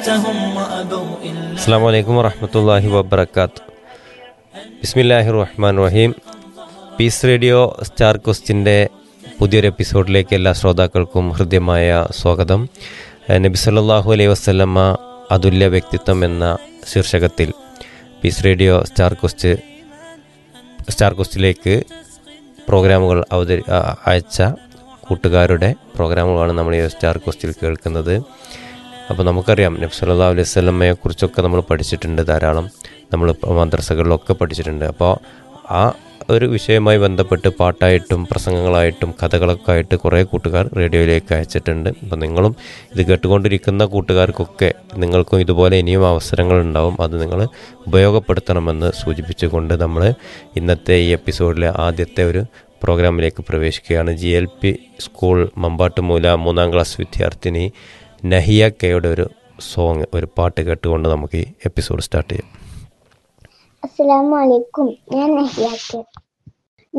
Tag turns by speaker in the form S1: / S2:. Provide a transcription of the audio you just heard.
S1: അസ്സാം വലൈക്കും വറഹമത്തല്ലാഹി വബർക്കാത്ത് ബിസ്മില്ലാഹി റഹ്മാൻ റഹീം പീസ് റേഡിയോ സ്റ്റാർ ക്വസ്റ്റിൻ്റെ പുതിയൊരു എപ്പിസോഡിലേക്ക് എല്ലാ ശ്രോതാക്കൾക്കും ഹൃദ്യമായ സ്വാഗതം ഏഹ് നബി സല്ലല്ലാഹു അലൈഹി വസല്ലമ്മ അതുല്യ വ്യക്തിത്വം എന്ന ശീർഷകത്തിൽ Peace Radio Star Quest Star ക്വസ്റ്റിലേക്ക് പ്രോഗ്രാമുകൾ അവതരി ആ, അയച്ച കൂട്ടുകാരുടെ പ്രോഗ്രാമുകളാണ് നമ്മൾ ഈ സ്റ്റാർ ക്വസ്റ്റിൽ കേൾക്കുന്നത് അപ്പോൾ നമുക്കറിയാം നബി സല്ലല്ലാഹു അലൈഹി വസല്ലമയെ കുറിച്ചൊക്കെ നമ്മൾ പഠിച്ചിട്ടുണ്ട് ധാരാളം നമ്മൾ മദ്രസകളിലൊക്കെ പഠിച്ചിട്ടുണ്ട് അപ്പോൾ ആ ഒരു വിഷയവുമായി ബന്ധപ്പെട്ട് പാട്ടായിട്ടും പ്രസംഗങ്ങളായിട്ടും കഥകളൊക്കെ ആയിട്ട് കുറേ കൂട്ടുകാർ റേഡിയോയിലേക്ക് അയച്ചിട്ടുണ്ട് അപ്പോൾ നിങ്ങളും ഇത് കേട്ടുകൊണ്ടിരിക്കുന്ന കൂട്ടുകാർക്കൊക്കെ നിങ്ങൾക്കും ഇതുപോലെ ഇനിയും അവസരങ്ങൾ ഉണ്ടാവും അത് നിങ്ങൾ ഉപയോഗപ്പെടുത്തണമെന്ന് സൂചിപ്പിച്ചുകൊണ്ട് നമ്മൾ ഇന്നത്തെ ഈ എപ്പിസോഡിലെ ആദ്യത്തെ ഒരു പ്രോഗ്രാമിലേക്ക് പ്രവേശിക്കുകയാണ് G L P school Mambattumoola മൂന്നാം ക്ലാസ് വിദ്യാർത്ഥിനി നഹിയ കെയുടെ ഒരു സോങ് ഒരു പാട്ട് കേട്ടുകൊണ്ട് നമുക്ക് ഈ എപ്പിസോഡ് സ്റ്റാർട്ട് ചെയ്യാം
S2: അസ്സലാമു അലൈക്കും ഞാൻ നഹിയാക്ക്